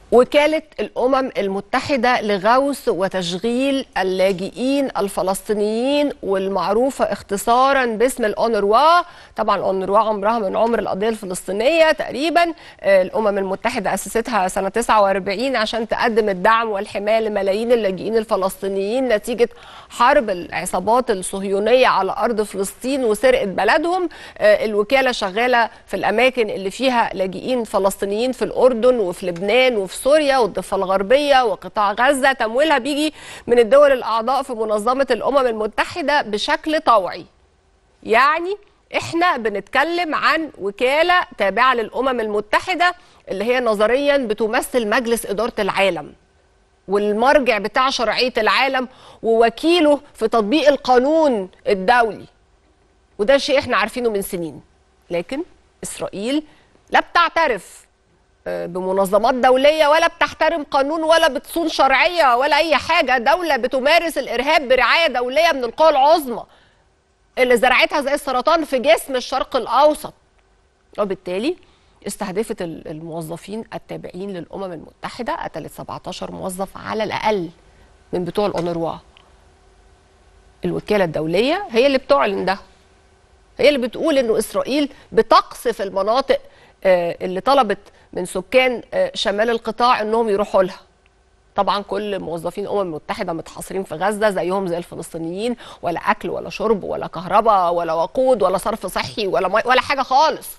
وكالة الأمم المتحدة لغوث وتشغيل اللاجئين الفلسطينيين والمعروفة اختصارا باسم الأونروا طبعا الأونروا عمرها من عمر القضية الفلسطينية تقريبا آه، الأمم المتحدة أسستها سنة 49 عشان تقدم الدعم والحماية لملايين اللاجئين الفلسطينيين نتيجة حرب العصابات الصهيونية على أرض فلسطين وسرقة بلدهم آه، الوكالة شغالة في الأماكن اللي فيها لاجئين فلسطينيين في الأردن وفي لبنان وفي سوريا والضفة الغربية وقطاع غزة تمويلها بيجي من الدول الأعضاء في منظمة الأمم المتحدة بشكل طوعي يعني احنا بنتكلم عن وكالة تابعة للأمم المتحدة اللي هي نظريا بتمثل مجلس إدارة العالم والمرجع بتاع شرعية العالم ووكيله في تطبيق القانون الدولي وده شيء احنا عارفينه من سنين لكن إسرائيل لا بتعترف آه، بمنظمات دولية ولا بتحترم قانون ولا بتصون شرعية ولا أي حاجة دولة بتمارس الإرهاب برعاية دولية من القوى العظمى اللي زرعتها زي السرطان في جسم الشرق الأوسط وبالتالي استهدفت ال- الموظفين التابعين للأمم المتحدة قتلت 17 موظف على الأقل من بتوع الأونروا الوكالة الدولية هي اللي بتعلن ده هي اللي بتقول انه اسرائيل بتقصف المناطق آه، اللي طلبت من سكان آه، شمال القطاع انهم يروحوا لها طبعا كل موظفين الامم المتحده متحاصرين في غزه زيهم زي الفلسطينيين ولا اكل ولا شرب ولا كهرباء ولا وقود ولا صرف صحي ولا مي ولا حاجه خالص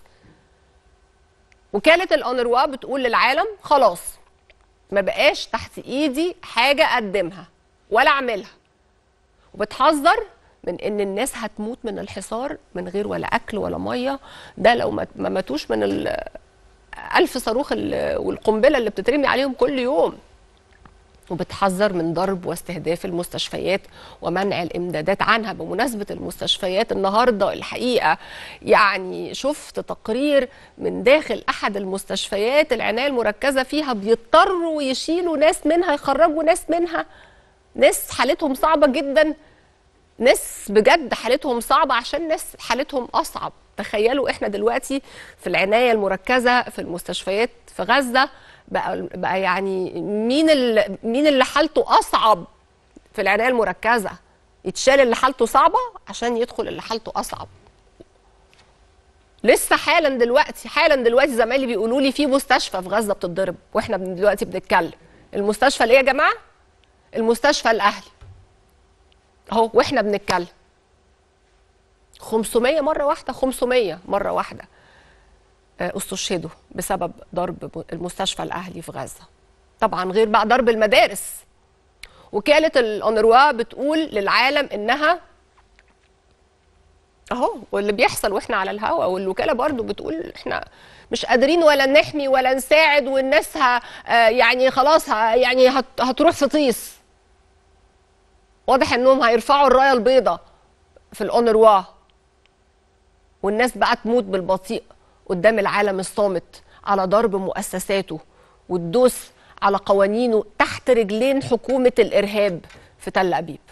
وكاله الاونروا بتقول للعالم خلاص ما بقاش تحت ايدي حاجه اقدمها ولا اعملها وبتحذر من ان الناس هتموت من الحصار من غير ولا اكل ولا ميه ده لو ما ما ماتوش من ال- ألف صاروخ ال- والقنبله اللي بتترمي عليهم كل يوم وبتحذر من ضرب واستهداف المستشفيات ومنع الامدادات عنها بمناسبه المستشفيات النهارده الحقيقه يعني شفت تقرير من داخل احد المستشفيات العنايه المركزه فيها بيضطروا يشيلوا ناس منها يخرجوا ناس منها ناس حالتهم صعبه جدا ناس بجد حالتهم صعبه عشان ناس حالتهم اصعب تخيلوا احنا دلوقتي في العنايه المركزه في المستشفيات في غزه بقى بقى يعني مين اللي مين اللي حالته اصعب في العنايه المركزه يتشال اللي حالته صعبه عشان يدخل اللي حالته اصعب لسه حالا دلوقتي حالا دلوقتي زمايلي بيقولوا لي في مستشفى في غزه بتتضرب واحنا بن- دلوقتي بنتكلم المستشفى اللي إيه يا جماعه المستشفى الاهلي اهو واحنا بنتكلم 500 مره واحده 500 مره واحده آه، استشهدوا بسبب ضرب المستشفى الاهلي في غزه طبعا غير بقى ضرب المدارس وكاله الاونروا بتقول للعالم انها اهو واللي بيحصل واحنا على الهوا والوكاله برضو بتقول احنا مش قادرين ولا نحمي ولا نساعد والناس ها آه، يعني خلاص ها يعني هت- هتروح في طيس واضح انهم هيرفعوا الرايه البيضاء في الاونروا والناس بقى تموت بالبطيء قدام العالم الصامت على ضرب مؤسساته والدوس على قوانينه تحت رجلين حكومه الارهاب في تل ابيب